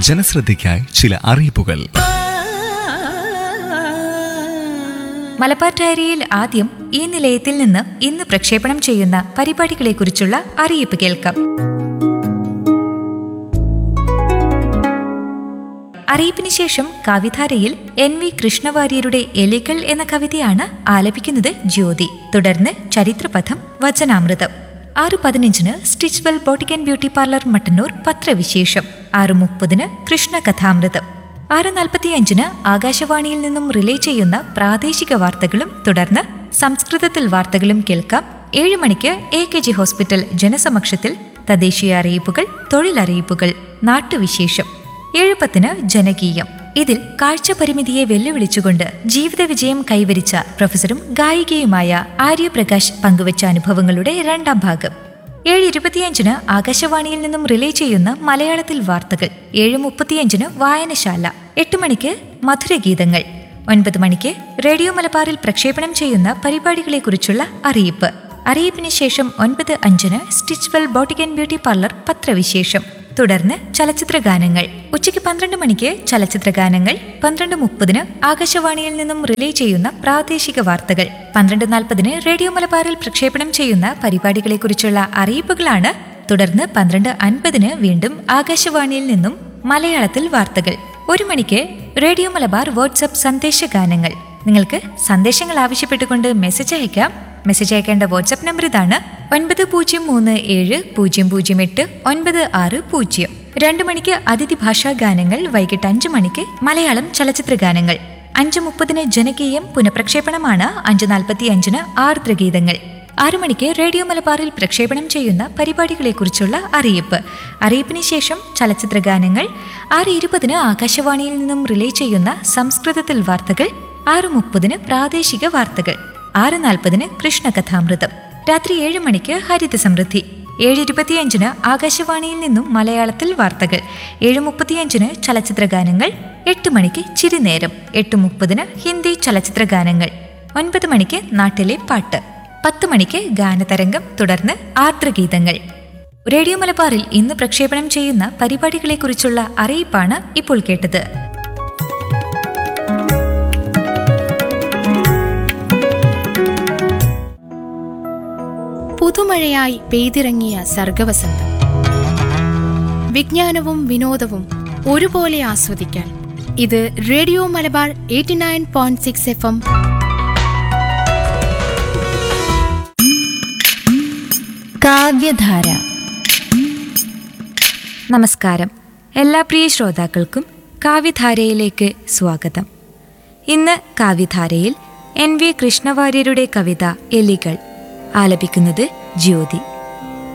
ജനശ്രദ്ധയ്ക്കായി ചില അറിയിപ്പുകൾ മലബാർ ഡയറിയിൽ ആദ്യം ഈ നിലയത്തിൽ നിന്ന് ഇന്ന് പ്രക്ഷേപണം ചെയ്യുന്ന പരിപാടികളെക്കുറിച്ചുള്ള അറിയിപ്പ് കേൾക്കാം അറിയിപ്പിന് ശേഷം കവിധാരയിൽ എൻ വി കൃഷ്ണവാര്യരുടെ എലികൾ എന്ന കവിതയാണ് ആലപിക്കുന്നത് ജ്യോതി തുടർന്ന് ചരിത്രപഥം വചനാമൃതം ആറ് പതിനഞ്ചിന് Stitchwell boutique and beauty parlour Mattannur പത്രവിശേഷം ആറ് മുപ്പതിന് കൃഷ്ണകഥാമൃതം ആറ് നാൽപ്പത്തിയഞ്ചിന് ആകാശവാണിയിൽ നിന്നും റിലേ ചെയ്യുന്ന പ്രാദേശിക വാർത്തകളും തുടർന്ന് സംസ്കൃതത്തിൽ വാർത്തകളും കേൾക്കാം ഏഴ് മണിക്ക് എ കെ ജി ഹോസ്പിറ്റൽ ജനസമക്ഷത്തിൽ തദ്ദേശീയ അറിയിപ്പുകൾ തൊഴിലറിയിപ്പുകൾ നാട്ടുവിശേഷം ഏഴ് പത്തിന് ജനകീയം ഇതിൽ കാഴ്ച പരിമിതിയെ വെല്ലുവിളിച്ചുകൊണ്ട് ജീവിത വിജയം കൈവരിച്ച പ്രൊഫസറും ഗായികയുമായ ആര്യപ്രകാശ് പങ്കുവച്ച അനുഭവങ്ങളുടെ രണ്ടാം ഭാഗം ഏഴ് ഇരുപത്തിയഞ്ചിന് ആകാശവാണിയിൽ നിന്നും റിലേ ചെയ്യുന്ന മലയാളത്തിൽ വാർത്തകൾ ഏഴ് മുപ്പത്തിയഞ്ചിന് വായനശാല എട്ട് മണിക്ക് മധുരഗീതങ്ങൾ ഒൻപത് മണിക്ക് റേഡിയോ മലബാറിൽ പ്രക്ഷേപണം ചെയ്യുന്ന പരിപാടികളെക്കുറിച്ചുള്ള അറിയിപ്പ് അറിയിപ്പിന് ശേഷം ഒൻപത് അഞ്ചിന് Stitchwell boutique and beauty parlour പത്രവിശേഷം തുടർന്ന് ചലച്ചിത്ര ഗാനങ്ങൾ ഉച്ചയ്ക്ക് പന്ത്രണ്ട് മണിക്ക് ചലച്ചിത്ര ഗാനങ്ങൾ പന്ത്രണ്ട് മുപ്പതിന് ആകാശവാണിയിൽ നിന്നും റിലേ ചെയ്യുന്ന പ്രാദേശിക വാർത്തകൾ പന്ത്രണ്ട് നാൽപ്പതിന് റേഡിയോ മലബാറിൽ പ്രക്ഷേപണം ചെയ്യുന്ന പരിപാടികളെക്കുറിച്ചുള്ള അറിയിപ്പുകളാണ് തുടർന്ന് പന്ത്രണ്ട് അൻപതിന് വീണ്ടും ആകാശവാണിയിൽ നിന്നും മലയാളത്തിൽ വാർത്തകൾ ഒരു മണിക്ക് റേഡിയോ മലബാർ വാട്സപ്പ് സന്ദേശ ഗാനങ്ങൾ നിങ്ങൾക്ക് സന്ദേശങ്ങൾ ആവശ്യപ്പെട്ടുകൊണ്ട് മെസ്സേജ് അയക്കാം മെസ്സേജ് അയക്കേണ്ട വാട്സപ്പ് നമ്പർ ഇതാണ് ഒൻപത് പൂജ്യം മൂന്ന് ഏഴ് പൂജ്യം പൂജ്യം എട്ട് ഒൻപത് ആറ് പൂജ്യം രണ്ടു മണിക്ക് അതിഥി ഭാഷാ ഗാനങ്ങൾ വൈകിട്ട് അഞ്ചു മണിക്ക് മലയാളം ചലച്ചിത്ര ഗാനങ്ങൾ അഞ്ചു മുപ്പതിന് ജനകീയം പുനഃപ്രക്ഷേപണമാണ് അഞ്ചു നാൽപ്പത്തി അഞ്ചിന് ആർദ്രഗീതങ്ങൾ ആറു മണിക്ക് റേഡിയോ മലബാറിൽ പ്രക്ഷേപണം ചെയ്യുന്ന പരിപാടികളെക്കുറിച്ചുള്ള അറിയിപ്പ് അറിയിപ്പിന് ശേഷം ചലച്ചിത്ര ഗാനങ്ങൾ ആറ് ഇരുപതിന് ആകാശവാണിയിൽ നിന്നും റിലേ ചെയ്യുന്ന സംസ്കൃതത്തിൽ വാർത്തകൾ ആറ് മുപ്പതിന് പ്രാദേശിക വാർത്തകൾ ആറ് നാൽപ്പതിന് കൃഷ്ണകഥാമൃതം രാത്രി ഏഴ് മണിക്ക് ഹരിത സമൃദ്ധി ഏഴ് ഇരുപത്തിയഞ്ചിന് ആകാശവാണിയിൽ നിന്നും മലയാളത്തിൽ വാർത്തകൾ ഏഴ് മുപ്പത്തിയഞ്ചിന് ചലച്ചിത്ര ഗാനങ്ങൾ എട്ട് മണിക്ക് ചിരിനേരം എട്ട് മുപ്പതിന് ഹിന്ദി ചലച്ചിത്ര ഗാനങ്ങൾ ഒൻപത് മണിക്ക് നാട്ടിലെ പാട്ട് പത്ത് മണിക്ക് ഗാനതരംഗം തുടർന്ന് ആർദ്രഗീതങ്ങൾ റേഡിയോ മലബാറിൽ ഇന്ന് പ്രക്ഷേപണം ചെയ്യുന്ന പരിപാടികളെക്കുറിച്ചുള്ള അറിയിപ്പാണ് ഇപ്പോൾ കേട്ടത് പുതുമഴയായി പെയ്തിറങ്ങിയ സർഗവസന്തം വിജ്ഞാനവും വിനോദവും ഒരുപോലെ ആസ്വദിക്കാൻ ഇത് radio Malabar eighty nine point six F M Kavyadhara നമസ്കാരം എല്ലാ പ്രിയ ശ്രോതാക്കൾക്കും കാവ്യധാരയിലേക്ക് സ്വാഗതം ഇന്ന് കാവ്യധാരയിൽ എൻ വി കൃഷ്ണവാര്യരുടെ കവിത എലികൾ ആലപിക്കുന്നത് ജ്യോതി